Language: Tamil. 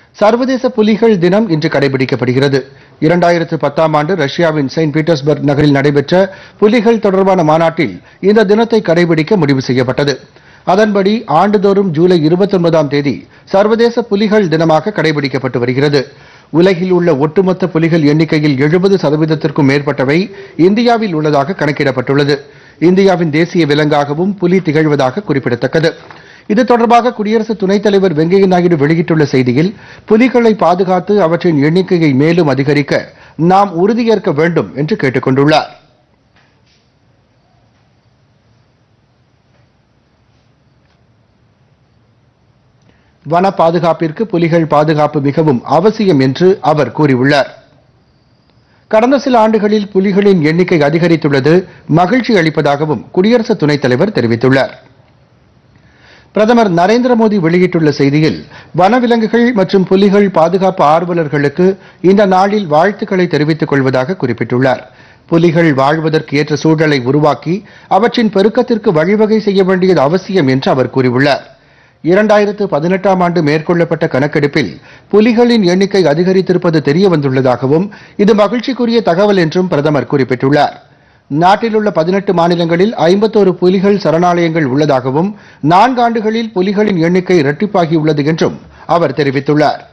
சர்வதேச புலிகள் தினம் இன்று கடைபிடிக்கப்படுகிறது இரண்டாயிரத்து பத்தாம் ஆண்டு ரஷ்யாவின் செயின்ட் பீட்டர்ஸ்பர்க் நகரில் நடைபெற்ற புலிகள் தொடர்பான மாநாட்டில் இந்த தினத்தை கடைபிடிக்க முடிவு செய்யப்பட்டது அதன்படி ஆண்டுதோறும் ஜூலை 29ஆம் தேதி சர்வதேச புலிகள் தினமாக கடைபிடிக்கப்பட்டு வருகிறது உலகில் உள்ள ஒட்டுமொத்த புலிகள் எண்ணிக்கையில் எழுபது சதவீதத்திற்கும் மேற்பட்டவை இந்தியாவில் உள்ளதாக கணக்கிடப்பட்டுள்ளது இந்தியாவின் தேசிய விலங்காகவும் புலி திகழ்வதாக குறிப்பிடத்தக்கது இது தொடர்பாக குடியரசு துணைத் தலைவர் வெங்கையா நாயுடு வெளியிட்டுள்ள செய்தியில் புலிகளை பாதுகாத்து அவற்றின் எண்ணிக்கையை மேலும் அதிகரிக்க நாம் உறுதியேற்க வேண்டும் என்று கேட்டுக் கொண்டுள்ளார் வன பாதுகாப்பிற்கு புலிகள் பாதுகாப்பு மிகவும் அவசியம் என்று அவர் கூறியுள்ளார் கடந்த சில ஆண்டுகளில் புலிகளின் எண்ணிக்கை அதிகரித்துள்ளது மகிழ்ச்சி அளிப்பதாகவும் குடியரசு துணைத் தலைவர் தெரிவித்துள்ளார் பிரதமர் நரேந்திர மோடி வெளியிட்டுள்ள செய்தியில் வனவிலங்குகள் மற்றும் புலிகள் பாதுகாப்பு ஆர்வலர்களுக்கு இந்த நாளில் வாழ்த்துக்களை தெரிவித்துக் கொள்வதாக குறிப்பிட்டுள்ளார் புலிகள் வாழ்வதற்கு ஏற்ற சூழலை உருவாக்கி அவற்றின் பெருக்கத்திற்கு வழிவகை செய்ய வேண்டியது அவசியம் என்று அவர் கூறியுள்ளார் இரண்டாயிரத்து பதினெட்டாம் ஆண்டு மேற்கொள்ளப்பட்ட கணக்கெடுப்பில் புலிகளின் எண்ணிக்கை அதிகரித்திருப்பது தெரிய வந்துள்ளதாகவும் இது மகிழ்ச்சிக்குரிய தகவல் என்றும் பிரதமர் குறிப்பிட்டுள்ளார் நாட்டில் உள்ள பதினெட்டு மாநிலங்களில் ஐம்பத்தோரு புலிகள் சரணாலயங்கள் உள்ளதாகவும் நான்காண்டுகளில் புலிகளின் எண்ணிக்கை இரட்டிப்பாகியுள்ளது என்றும் அவர் தெரிவித்துள்ளார்